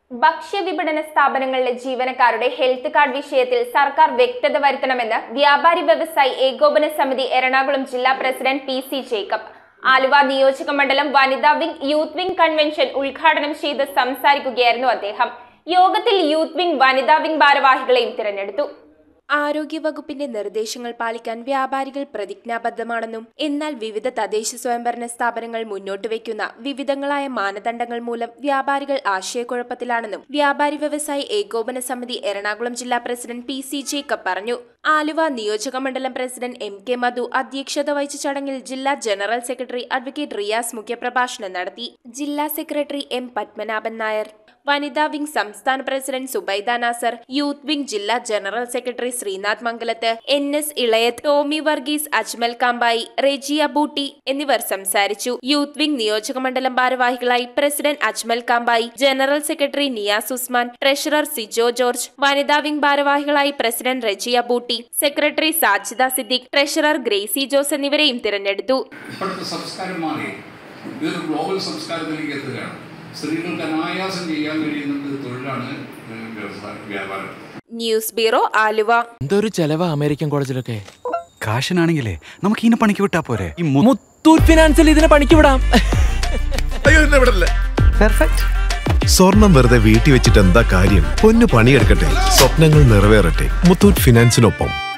ഭക്ഷ്യവിപണന സ്ഥാപനങ്ങളിലെ ജീവനക്കാരുടെ health card വിഷയത്തിൽ സർക്കാർ വ്യക്തത വരുത്തണമെന്ന് വ്യാപാരി വ്യവസായി ഏകോപന സമിതി എറണാകുളം ജില്ലാ president P C Jacob Aluva നിയോജക മണ്ഡലം വനിതാ വിംഗ് യൂത്ത് വിംഗ് കൺവെൻഷൻ ഉദ്ഘാടനം ചെയ്ത് സംസാരിക്കുകയായിരുന്നു അദ്ദേഹം യോഗത്തിൽ യൂത്ത് വിംഗ് വനിതാ വിംഗ് ഭാരവാഹികളെയും തിരഞ്ഞെടുത്തു ആരോഗ്യവകുപ്പിന്റെ നിർദ്ദേശങ്ങൾ പാലിക്കാൻ വ്യാപാരികൾ പ്രതിജ്ഞാബദ്ധമാണെന്നും എന്നാൽ വിവിധ തദ്ദേശ സ്വയംഭരണ സ്ഥാപനങ്ങൾ മുന്നോട്ട് വയ്ക്കുന്ന വിവിധങ്ങളായ മാനദണ്ഡങ്ങൾ മൂലം വ്യാപാരികൾ ആശയക്കുഴപ്പത്തിലാണെന്നും വ്യാപാരി വ്യവസായി ഏകോപന സമിതി എറണാകുളം ജില്ലാ പ്രസിഡന്റ് പി സി ജേക്കബ് പറഞ്ഞു ആലുവ നിയോജക മണ്ഡലം പ്രസിഡന്റ് എം കെ മധു അധ്യക്ഷത വഹിച്ച ചടങ്ങിൽ ജില്ലാ ജനറൽ സെക്രട്ടറി അഡ്വക്കേറ്റ് റിയാസ് മുഖ്യപ്രഭാഷണം നടത്തി ജില്ലാ സെക്രട്ടറി എം പത്മനാഭൻ നായർ വനിതാ വിംഗ് സംസ്ഥാന president Zubaida Nasser youth wing ജില്ലാ general secretary Sreenath Mangalath N S Elayath Tomy Varghese Ajmal Kampayi Rejiya Bootty എന്നിവർ സംസാരിച്ചു യൂത്ത് വിംഗ് നിയോജക മണ്ഡലം ഭാരവാഹികളായി president Ajmal Kampayi general secretary Niyas Usman treasurer Sijo George വനിതാ വിംഗ് ഭാരവാഹികളായി president Rejiya Bootty secretary Sajida Siddique treasurer Gracy Jose എന്നിവരെയും തിരഞ്ഞെടുത്തു ഇപ്പോഴത്തെ സംസ്കാരം മാറി ഇതൊരു ഗ്ലോബൽ സംസ്കാരത്തിലേക്ക് എത്തുകയാണ് സ്ത്രീകൾക്ക് അനായാസം ചെയ്യാൻ കഴിയുന്ന ഒരു തൊഴിലാണ് ഏഹ്, വ്യവസായ വ്യാപാരം ന്യൂസ് ബ്യൂറോ ആലുവ എന്തൊരു ചെലവാ അമേരിക്കൻ കോളേജിലൊക്കെ കാശിനാണെങ്കിലേ നമുക്ക് ഇതിനെ പണിക്ക് വിട്ടാ പോരെ ഈ മു- മുത്തൂറ്റ് ഫിനാൻസിൽ ഇതിനെ പണിക്ക് വിടാം അയ്യോ എന്നെ വിടല്ലേ സ്വർണം വെറുതെ വീട്ടിൽ വെച്ചിട്ട് എന്താ കാര്യം പൊന്നു പണിയെടുക്കട്ടെ സ്വപ്നങ്ങൾ നിറവേറട്ടെ മുത്തൂറ്റ് ഫിനാൻസിനൊപ്പം